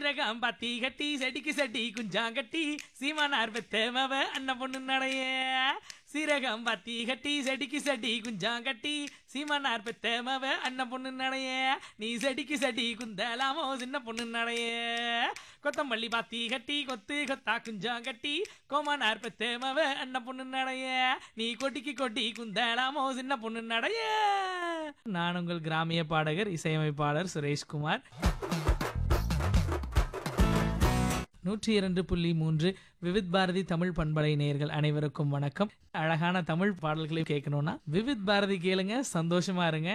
சீரகம் பத்தி கட்டி செடிக்கு செடி குஞ்சாங்கட்டி சீமானார் பெத்தேமவ அண்ணன் பொண்ணு நடைய சீரகம் பத்தி கட்டி செடிக்கு செடி குஞ்சாங்கட்டி சீமானார் பெத்தேமவ அண்ணன் பொண்ணு நடைய நீ செடிக்கு செடி குந்தலாமோ சின்ன பொண்ணு நடைய கொத்தமல்லி பாத்தி கட்டி கொத்து கொத்தா குஞ்சாங்கட்டி கோமானார் பெத்தேமவ அண்ணன் பொண்ணு நடைய நீ கொட்டிக்கு கொட்டி குந்தலாமோ சின்ன பொண்ணு நடைய நான் உங்கள் கிராமிய பாடகர் இசையமைப்பாளர் சுரேஷ்குமார் நூற்றி இரண்டு புள்ளி மூன்று விவித் பாரதி தமிழ் பண்பலை நேயர்கள் அனைவருக்கும் வணக்கம் அழகான தமிழ் பாடல்களை கேட்கணும்னா விவித் பாரதி கேளுங்க சந்தோஷமா இருங்க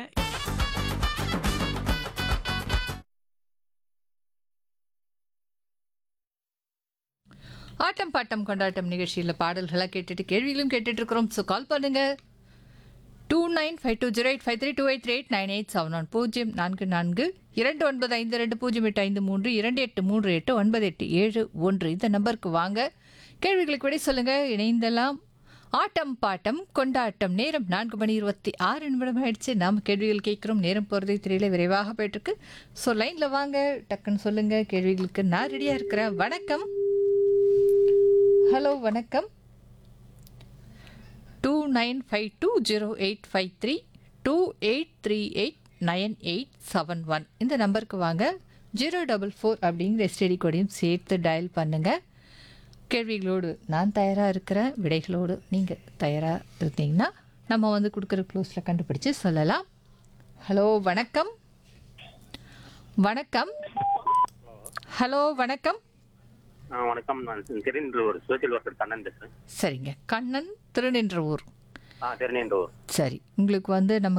ஆட்டம் பாட்டம் கொண்டாட்டம் நிகழ்ச்சியில் பாடல்களை கேட்டுட்டு கேள்விகளும் கேட்டுட்டு இருக்கிறோம் ஸோ கால் பண்ணுங்க two nine five two zero eight five three two eight three eight nine eight seven one பூஜ்ஜியம் நான்கு நான்கு இரண்டு ஒன்பது ஐந்து ரெண்டு பூஜ்ஜியம் எட்டு ஐந்து மூன்று இரண்டு எட்டு மூன்று எட்டு ஒன்பது எட்டு ஏழு ஒன்று இந்த நம்பருக்கு வாங்க கேள்விகளுக்கு விடை சொல்லுங்க இணைந்தெல்லாம் ஆட்டம் பாட்டம் கொண்டாட்டம் நேரம் நான்கு மணி இருபத்தி ஆறு நிமிடம் ஆயிடுச்சு நாம் கேள்விகள் கேட்குறோம் நேரம் போகிறதே தெரியல விரைவாக போயிட்டுருக்கு ஸோ லைனில் வாங்க டக்குன்னு சொல்லுங்க கேள்விகளுக்கு நான் ரெடியாக இருக்கிறேன் வணக்கம் ஹலோ வணக்கம் two nine five two zero eight five three two eight three eight nine eight seven one இந்த நம்பருக்கு வாங்க ஜீரோ டபுள் ஃபோர் அப்படிங்கிற எஸ்டிடி கோடையும் சேர்த்து டயல் பண்ணுங்கள் கேள்விகளோடு நான் தயாராக இருக்கிறேன் விடைகளோடு நீங்கள் தயாராக இருந்தீங்கன்னா நம்ம வந்து கொடுக்குற க்ளோஸில் கண்டுபிடிச்சு சொல்லலாம் ஹலோ வணக்கம் வணக்கம் ஹலோ வணக்கம் ஆ வணக்கம் நான் திருநின்ற ஒரு சோசியல் ஒர்க்கர் கண்ணன் பேசுறேன் சரிங்க கண்ணன் திருநின்ற ஊர் ஆ திருநின்ற ஊர் சரி உங்களுக்கு வந்து நம்ம